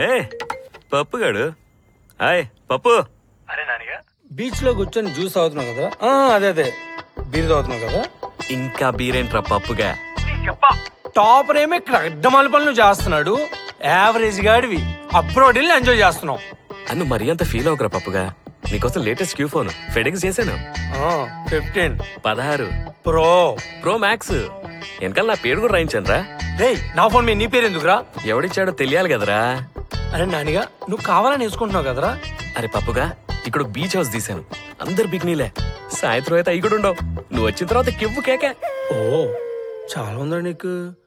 ఏ పప్పు గాడు హాయ్ పప్పు బీచ్ లో కూర్చొని జ్యూస్ తాగుతున్నావు కదా ఆ, అదే అదే బీర్ తాగుతున్నావు కదా ఇంకా బీరేంట్రా పప్పుగా టాపర్ ఏమో ఇక్కడ అడ్డమాల పనులు చేస్తున్నాడు యావరేజ్ గాడివి అబ్రోడ్ వెళ్ళి ఎంజాయ్ చేస్తున్నావు అన్ను మరీ అంత ఫీల్ అవకరా పప్పుగా నీకోసం లేటెస్ట్ క్యూ ఫోన్ ఫెడింగ్స్ చేశాను ఫిఫ్టీన్ పదహారు ప్రో ప్రో మ్యాక్స్ వెనకాల నా పేరు కూడా రాయించాను రా రేయ్ నా ఫోన్ మీద నీ పేరు ఎందుకురా ఎవడిచ్చాడో తెలియాలి కదరా అరే నానిగా నువ్వు కావాలని వేసుకుంటున్నావు కదరా అరే పప్పుగా ఇక్కడ బీచ్ హౌస్ తీశాను అందరు బిగ్నీలే సాయంత్రం అయితే అవి కూడా ఉండవు నువ్వు వచ్చిన తర్వాత కివ్వు కేకే ఓ చాలా ఉందా నీకు